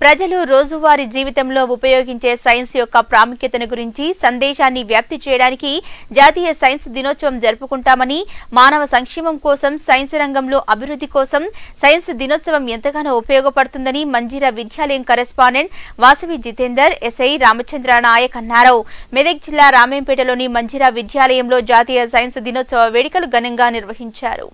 ప్రజలు రోజువారీ జీవితంలో ఉపయోగించే సైన్స్ యొక్క ప్రాముఖ్యతను గురించి సందేశాన్ని వ్యాప్తి చేయడానికి జాతీయ సైన్స్ దినోత్సవం జరుపుకుంటామని మానవ సంక్షేమం కోసం సైన్స్ రంగంలో అభివృద్ధి కోసం సైన్స్ దినోత్సవం ఎంతగానో ఉపయోగపడుతుందని మంజీరా విద్యాలయం కరెస్పాండెంట్ వాసవి జితేందర్ ఎస్ఐ రామచంద్ర నాయక్ అన్నారు మెదక్ జిల్లా రామేంపేటలోని మంజీరా విద్యాలయంలో జాతీయ సైన్స్ దినోత్సవ వేడుకలు ఘనంగా నిర్వహించారు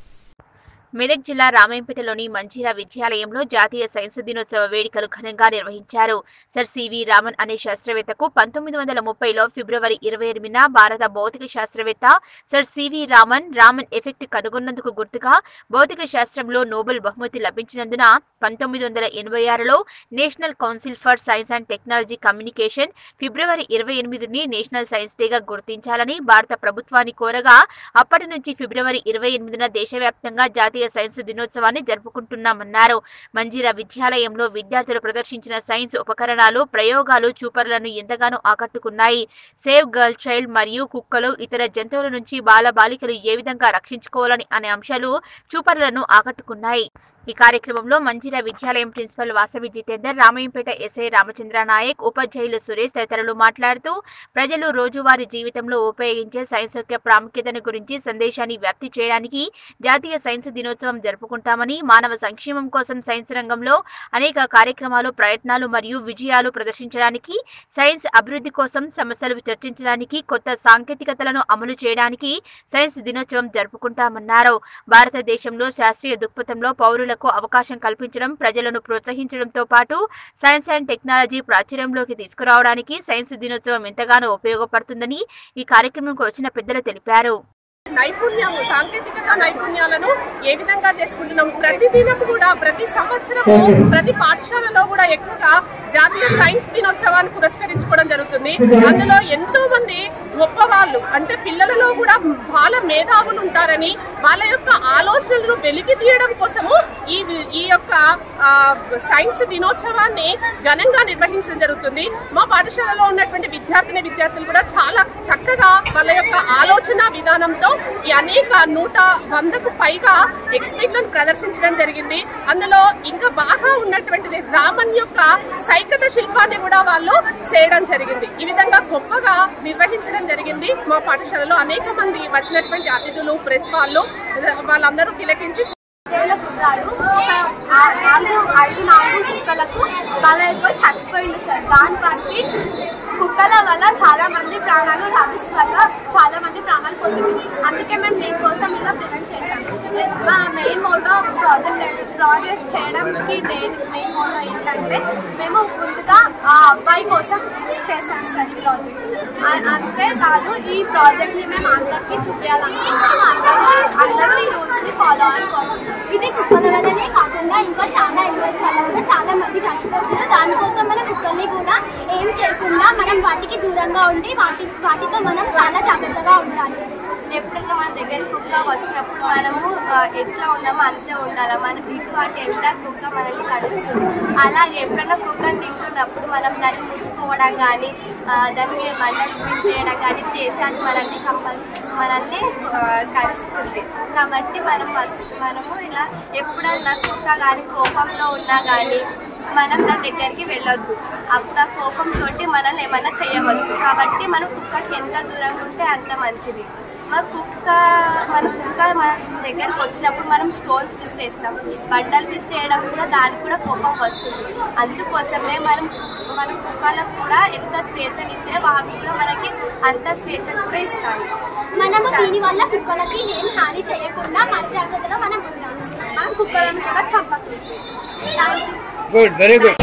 మెదక్ జిల్లా రామాయంపేటలోని మంజీరా విద్యాలయంలో జాతీయ సైన్స్ దినోత్సవ వేడుకలు ఘనంగా నిర్వహించారు సర్ సివి రామన్ అనే శాస్త్రవేత్తకు పంతొమ్మిది వందల ముప్పైలో ఫిబ్రవరి ఇరవై ఎనిమిదిన భారత భౌతిక శాస్త్రవేత్త sir CV Raman Raman effect కనుగొన్నందుకు గుర్తుగా భౌతిక శాస్త్రంలో నోబెల్ బహుమతి లభించినందున పంతొమ్మిది వందల ఎనభై ఆరులో national council for science and technology communication ఫిబ్రవరి ఇరవై ఎనిమిదిని నేషనల్ సైన్స్ డేగా గుర్తించాలని భారత ప్రభుత్వాన్ని కోరగా అప్పటి నుంచి ఫిబ్రవరి ఇరవై ఎనిమిదిన దేశవ్యాప్తంగా జాతీయ సైన్స్ దినోత్సవాన్ని జరుపుకుంటున్నామన్నారు మంజీరా విద్యాలయంలో విద్యార్థులు ప్రదర్శించిన సైన్స్ ఉపకరణాలు ప్రయోగాలు చూపరులను ఎంతగానో ఆకట్టుకున్నాయి సేవ్ గర్ల్ చైల్డ్ మరియు కుక్కలు ఇతర జంతువుల నుంచి బాలబాలికలు ఏ విధంగా రక్షించుకోవాలని అనే అంశాలు చూపరులను ఆకట్టుకున్నాయి ఈ కార్యక్రమంలో మంజీరా విద్యాలయం ప్రిన్సిపల్ వాసవి జితేందర్ రామయ్యంపేట ఎస్ఐ రామచంద్ర నాయక్ ఉపాధ్యాయులు సురేష్ తదితరులు మాట్లాడుతూ ప్రజలు రోజువారీ జీవితంలో ఉపయోగించే సైన్స్ యొక్క ప్రాముఖ్యతను గురించి సందేశాన్ని వ్యాప్తి చేయడానికి జాతీయ సైన్స్ దినోత్సవం జరుపుకుంటామని మానవ సంక్షేమం కోసం సైన్స్ రంగంలో అనేక కార్యక్రమాలు ప్రయత్నాలు మరియు విజయాలు ప్రదర్శించడానికి సైన్స్ అభివృద్ధి కోసం సమస్యలు చర్చించడానికి కొత్త సాంకేతికతలను అమలు చేయడానికి సైన్స్ దినోత్సవం జరుపుకుంటామన్నారు భారతదేశంలో శాస్త్రీయ దృక్పథంలో పౌరులకు అవకాశం కల్పించడం ప్రజలను ప్రోత్సహించడంతో పాటు సైన్స్ అండ్ టెక్నాలజీ ప్రాచుర్యంలోకి తీసుకురావడానికి సైన్స్ దినోత్సవం ఎంతగానో ఉపయోగపడుతుందని ఈ కార్యక్రమంకు వచ్చిన పెద్దలు తెలిపారు నైపుణ్యము సాంకేతికత నైపుణ్యాలను ఏ విధంగా చేసుకుంటున్నాం ప్రతి దినం కూడా ప్రతి సంవత్సరము ప్రతి పాఠశాలలో కూడా ఎక్కువగా జాతీయ సైన్స్ దినోత్సవాన్ని పురస్కరించుకోవడం జరుగుతుంది అందులో ఎంతో మంది గొప్ప వాళ్ళు అంటే పిల్లలలో కూడా బాల మేధావులు ఉంటారని వాళ్ళ యొక్క ఆలోచనలను వెలికి తీయడం కోసము ఈ ఈ యొక్క ఆ, సైన్స్ దినోత్సవాన్ని ఘనంగా నిర్వహించడం జరుగుతుంది మా పాఠశాలలో ఉన్నటువంటి విద్యార్థిని విద్యార్థులు కూడా చాలా చక్కగా వాళ్ళ యొక్క ఆలోచన విధానంతో ఈ అనేక నూట వందకు పైగా ఎగ్జిబిట్లను ప్రదర్శించడం జరిగింది అందులో ఇంకా బాగా ఉన్నటువంటిది రామన్ యొక్క సైకత శిల్పాన్ని కూడా వాళ్ళు చేయడం జరిగింది ఈ విధంగా గొప్పగా నిర్వహించడం జరిగింది మా పాఠశాలలో అనేక మంది వచ్చినటువంటి అతిథులు ప్రెస్ వాళ్ళు వాళ్ళందరూ తిలకించి ఏళ్ళ కుర్రాడు ఒక ఆ- నాలుగు ఐదు నాలుగు కుక్కలకు బలైపోయి చచ్చిపోయిండు సార్ దాన్ని బట్టి కుక్కల వల్ల చాలా మంది ప్రాణాలు రబీస్ వల్ల చాలా మంది ప్రాణాలు పోతుంది అందుకే మేము దీనికోసం ఇలా ప్రివెంట్ చేశాము మా మెయిన్ మోటో ప్రాజెక్ట్ ప్రాజెక్ట్ చేయడానికి దేని మెయిన్ మోటో ఏంటంటే మేము ముందుగా ఆ అబ్బాయి కోసం చేశాం సార్ ఈ ప్రాజెక్ట్ ఆ- అంతేకాదు ఈ ప్రాజెక్ట్ని మేము అందరికీ చూపించాలనుకుంటున్నాం అందరూ అందరూ ఈ రూల్స్ని ఫాలో అని కోరుకుంటున్నాం ఇది కుక్కల వల్లనే కాకుండా ఇంకా చాలా ఎనిమల్స్ వల్ల కూడా చాలా మంది చనిపోతున్నారు దానికోసం మనం కుక్కల్ని కూడా ఏం చేయకుండా మనం వాటికి దూరంగా ఉండి వాటి వాటితో మనం చాలా జాగ్రత్తగా ఉండాలి ఎప్పుడైనా మన దగ్గర కుక్క వచ్చినప్పుడు మనము ఆ, ఎట్లా ఉన్నామో అంతే ఉండాలి మనం ఇటు అటు వెళ్తే కుక్క మనల్ని కరుస్తుంది అలాగే ఎప్పుడైనా కుక్కని తింటున్నప్పుడు మనం దాన్ని ముట్టుకోవడం కానీ ఆ, దాని మీద బండలు విసిరేయడం కానీ చేసి అది మనల్ని కంపల్ మనల్ని ఆ, కరుస్తుంది కాబట్టి మనం ఫస్ట్ మనము ఇలా ఎప్పుడన్నా కుక్క కానీ కోపంలో ఉన్నా కానీ మనం దాని దగ్గరికి వెళ్ళొద్దు అప్పుడు ఆ కోపంతో మనల్ని ఏమైనా చేయవచ్చు కాబట్టి మనం కుక్కకి ఎంత దూరంగా ఉంటే అంత మంచిది మా కుక్క మన కుక్క మన దగ్గరికి వచ్చినప్పుడు మనం స్టోన్స్ విసిరేస్తాం బండలు విసిరేయడం కూడా దానికి కూడా కోపం వస్తుంది అందుకోసమే మనం మన కుక్కలకు కూడా ఎంత స్వేచ్ఛని ఇస్తే అవి కూడా మనకి అంత స్వేచ్ఛను కూడా ఇస్తాయి మనము దీని వల్ల కుక్కలకి ఏం హాని చేయకుండా మన జాగ్రత్తలో మనం ఉండాలి మనం కుక్కలను కూడా చంపచ్చు గుడ్ వెరీ గుడ్